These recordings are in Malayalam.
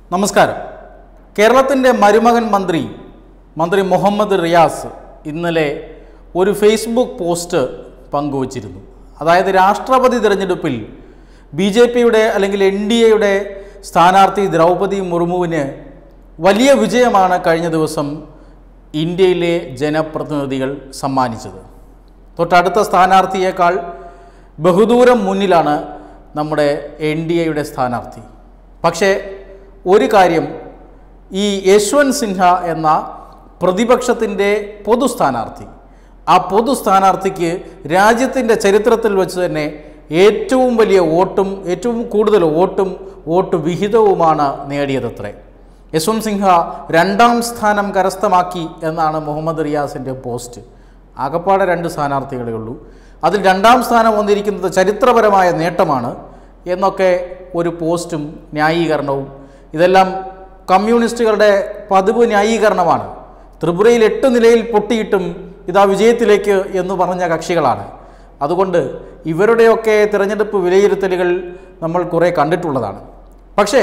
നമസ്കാരം കേരളത്തിൻ്റെ മരുമകൻ മന്ത്രി മന്ത്രി മുഹമ്മദ് റിയാസ് ഇന്നലെ ഒരു ഫേസ്ബുക്ക് പോസ്റ്റ് പങ്കുവച്ചിരുന്നു അതായത് രാഷ്ട്രപതി തിരഞ്ഞെടുപ്പിൽ ബി ജെ പിയുടെ അല്ലെങ്കിൽ എൻ ഡി എയുടെ സ്ഥാനാർത്ഥി ദ്രൗപദി മുർമുവിന് വലിയ വിജയമാണ് കഴിഞ്ഞ ദിവസം ഇന്ത്യയിലെ ജനപ്രതിനിധികൾ സമ്മാനിച്ചത് തൊട്ടടുത്ത സ്ഥാനാർത്ഥിയേക്കാൾ ബഹുദൂരം മുന്നിലാണ് നമ്മുടെ എൻ ഡി എയുടെ സ്ഥാനാർത്ഥി പക്ഷേ ഒരു കാര്യം ഈ യശ്വന്ത് സിൻഹ എന്ന പ്രതിപക്ഷത്തിൻ്റെ പൊതു സ്ഥാനാർത്ഥി ആ പൊതു സ്ഥാനാർത്ഥിക്ക് രാജ്യത്തിൻ്റെ ചരിത്രത്തിൽ വെച്ച് തന്നെ ഏറ്റവും വലിയ വോട്ടും ഏറ്റവും കൂടുതൽ വോട്ടും വോട്ട് വിഹിതവുമാണ് നേടിയതത്രേ യശ്വന്ത് സിൻഹ രണ്ടാം സ്ഥാനം കരസ്ഥമാക്കി എന്നാണ് മുഹമ്മദ് റിയാസിൻ്റെ പോസ്റ്റ് ആകപ്പാടെ രണ്ട് സ്ഥാനാർത്ഥികളേ ഉള്ളൂ അതിൽ രണ്ടാം സ്ഥാനം വന്നിരിക്കുന്നത് ചരിത്രപരമായ നേട്ടമാണ് എന്നൊക്കെ ഒരു പോസ്റ്റും ന്യായീകരണവും ഇതെല്ലാം കമ്മ്യൂണിസ്റ്റുകളുടെ പതിവ് ന്യായീകരണമാണ് ത്രിപുരയിൽ എട്ട് നിലയിൽ പൊട്ടിയിട്ടും ഇതാ വിജയത്തിലേക്ക് എന്ന് പറഞ്ഞ കക്ഷികളാണ് അതുകൊണ്ട് ഇവരുടെയൊക്കെ തിരഞ്ഞെടുപ്പ് വിലയിരുത്തലുകൾ നമ്മൾ കുറേ കണ്ടിട്ടുള്ളതാണ് പക്ഷേ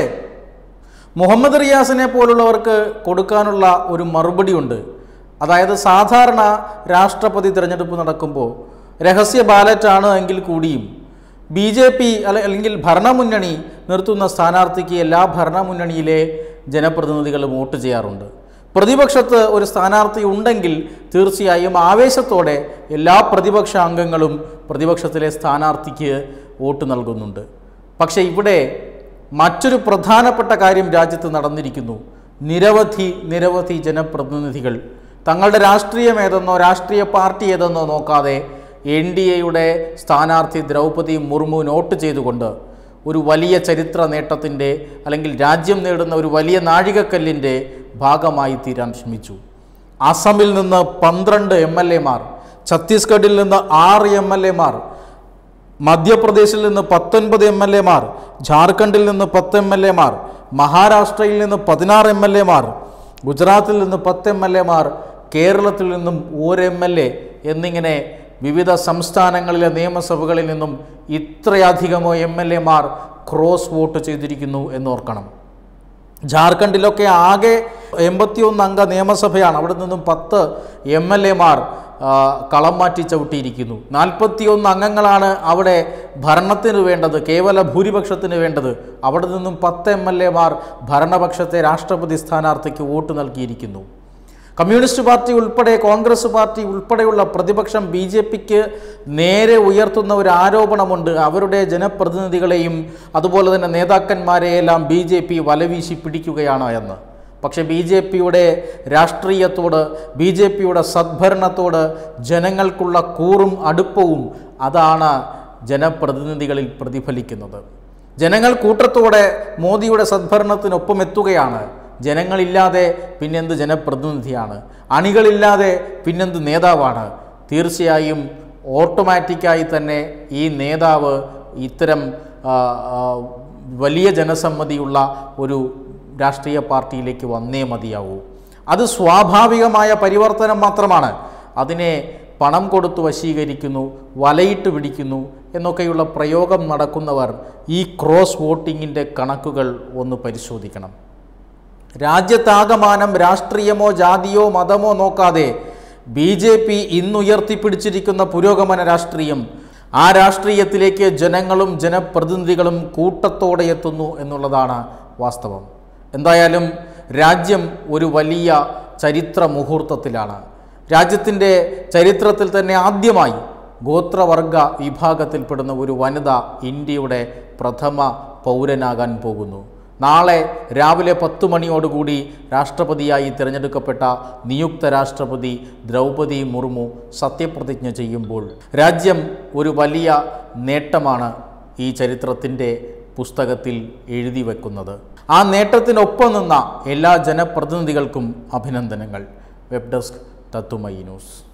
മുഹമ്മദ് റിയാസിനെ പോലുള്ളവർക്ക് കൊടുക്കാനുള്ള ഒരു മറുപടിയുണ്ട് അതായത് സാധാരണ രാഷ്ട്രപതി തിരഞ്ഞെടുപ്പ് നടക്കുമ്പോൾ രഹസ്യ ബാലറ്റാണ് എങ്കിൽ കൂടിയും ബി ജെ പി അല്ലെങ്കിൽ ഭരണമുന്നണി നിർത്തുന്ന സ്ഥാനാർത്ഥിക്ക് എല്ലാ ഭരണമുന്നണിയിലെ ജനപ്രതിനിധികൾ വോട്ട് ചെയ്യാറുണ്ട് പ്രതിപക്ഷത്ത് ഒരു സ്ഥാനാർത്ഥി ഉണ്ടെങ്കിൽ തീർച്ചയായും ആവേശത്തോടെ എല്ലാ പ്രതിപക്ഷ അംഗങ്ങളും പ്രതിപക്ഷത്തിലെ സ്ഥാനാർത്ഥിക്ക് വോട്ട് നൽകുന്നുണ്ട് പക്ഷേ ഇവിടെ മറ്റൊരു പ്രധാനപ്പെട്ട കാര്യം രാജ്യത്ത് നടന്നിരിക്കുന്നു നിരവധി നിരവധി ജനപ്രതിനിധികൾ തങ്ങളുടെ രാഷ്ട്രീയം ഏതെന്നോ രാഷ്ട്രീയ പാർട്ടി ഏതെന്നോ നോക്കാതെ എൻ ഡി എയുടെ സ്ഥാനാർത്ഥി ദ്രൗപദി മുർമു നോട്ട് ചെയ്തുകൊണ്ട് ഒരു വലിയ ചരിത്ര നേട്ടത്തിൻ്റെ അല്ലെങ്കിൽ രാജ്യം നേടുന്ന ഒരു വലിയ നാഴികക്കല്ലിൻ്റെ ഭാഗമായി തീരാൻ ശ്രമിച്ചു അസമിൽ നിന്ന് പന്ത്രണ്ട് എം എൽ എമാർ ഛത്തീസ്ഗഡിൽ നിന്ന് ആറ് എം എൽ എമാർ മധ്യപ്രദേശിൽ നിന്ന് പത്തൊൻപത് എം എൽ എമാർ ജാർഖണ്ഡിൽ നിന്ന് പത്ത് എം എൽ എമാർ മഹാരാഷ്ട്രയിൽ നിന്ന് പതിനാറ് എം എൽ എമാർ ഗുജറാത്തിൽ നിന്ന് പത്ത് എം എൽ എമാർ കേരളത്തിൽ നിന്നും ഒരു എം എൽ എ എന്നിങ്ങനെ വിവിധ സംസ്ഥാനങ്ങളിലെ നിയമസഭകളിൽ നിന്നും ഇത്രയധികമോ എം എൽ എമാർ ക്രോസ് വോട്ട് ചെയ്തിരിക്കുന്നു എന്നോർക്കണം ജാർഖണ്ഡിലൊക്കെ ആകെ എൺപത്തിയൊന്ന് അംഗ നിയമസഭയാണ് അവിടെ നിന്നും പത്ത് എം എൽ എമാർ കളം മാറ്റി ചവിട്ടിയിരിക്കുന്നു നാൽപ്പത്തിയൊന്ന് അംഗങ്ങളാണ് അവിടെ ഭരണത്തിന് വേണ്ടത് കേവല ഭൂരിപക്ഷത്തിന് വേണ്ടത് അവിടെ നിന്നും പത്ത് എം എൽ എമാർ ഭരണപക്ഷത്തെ രാഷ്ട്രപതി സ്ഥാനാർത്ഥിക്ക് വോട്ട് നൽകിയിരിക്കുന്നു കമ്മ്യൂണിസ്റ്റ് പാർട്ടി ഉൾപ്പെടെ കോൺഗ്രസ് പാർട്ടി ഉൾപ്പെടെയുള്ള പ്രതിപക്ഷം ബി ജെ പിക്ക് നേരെ ഉയർത്തുന്ന ഒരു ആരോപണമുണ്ട് അവരുടെ ജനപ്രതിനിധികളെയും അതുപോലെ തന്നെ നേതാക്കന്മാരെയെല്ലാം ബി ജെ പി വലവീശി പിടിക്കുകയാണ് എന്ന് പക്ഷേ ബി ജെ പിയുടെ രാഷ്ട്രീയത്തോട് ബി ജെ പിയുടെ സദ്ഭരണത്തോട് ജനങ്ങൾക്കുള്ള കൂറും അടുപ്പവും അതാണ് ജനപ്രതിനിധികളിൽ പ്രതിഫലിക്കുന്നത് ജനങ്ങൾ കൂട്ടത്തോടെ മോദിയുടെ സദ്ഭരണത്തിനൊപ്പം എത്തുകയാണ് ജനങ്ങളില്ലാതെ പിന്നെന്ത് ജനപ്രതിനിധിയാണ് അണികളില്ലാതെ പിന്നെന്ത് നേതാവാണ് തീർച്ചയായും ഓട്ടോമാറ്റിക്കായി തന്നെ ഈ നേതാവ് ഇത്തരം ആ, ആ, വലിയ ജനസമ്മതിയുള്ള ഒരു രാഷ്ട്രീയ പാർട്ടിയിലേക്ക് വന്നേ മതിയാവൂ അത് സ്വാഭാവികമായ പരിവർത്തനം മാത്രമാണ് അതിനെ പണം കൊടുത്ത് വശീകരിക്കുന്നു വലയിട്ട് പിടിക്കുന്നു എന്നൊക്കെയുള്ള പ്രയോഗം നടക്കുന്നവർ ഈ ക്രോസ് വോട്ടിങ്ങിൻ്റെ കണക്കുകൾ ഒന്ന് പരിശോധിക്കണം രാജ്യത്താകമാനം രാഷ്ട്രീയമോ ജാതിയോ മതമോ നോക്കാതെ ബി ജെ പി ഇന്നുയർത്തിപ്പിടിച്ചിരിക്കുന്ന പുരോഗമന രാഷ്ട്രീയം ആ രാഷ്ട്രീയത്തിലേക്ക് ജനങ്ങളും ജനപ്രതിനിധികളും കൂട്ടത്തോടെ എത്തുന്നു എന്നുള്ളതാണ് വാസ്തവം എന്തായാലും രാജ്യം ഒരു വലിയ ചരിത്ര മുഹൂർത്തത്തിലാണ് രാജ്യത്തിൻ്റെ ചരിത്രത്തിൽ തന്നെ ആദ്യമായി ഗോത്രവർഗ വിഭാഗത്തിൽപ്പെടുന്ന ഒരു വനിത ഇന്ത്യയുടെ പ്രഥമ പൗരനാകാൻ പോകുന്നു നാളെ രാവിലെ പത്ത് മണിയോടുകൂടി രാഷ്ട്രപതിയായി തിരഞ്ഞെടുക്കപ്പെട്ട നിയുക്ത രാഷ്ട്രപതി ദ്രൗപദി മുർമു സത്യപ്രതിജ്ഞ ചെയ്യുമ്പോൾ രാജ്യം ഒരു വലിയ നേട്ടമാണ് ഈ ചരിത്രത്തിൻ്റെ പുസ്തകത്തിൽ എഴുതി വെക്കുന്നത് ആ നേട്ടത്തിനൊപ്പം നിന്ന എല്ലാ ജനപ്രതിനിധികൾക്കും അഭിനന്ദനങ്ങൾ വെബ് ഡെസ്ക് തത്തുമൈ ന്യൂസ്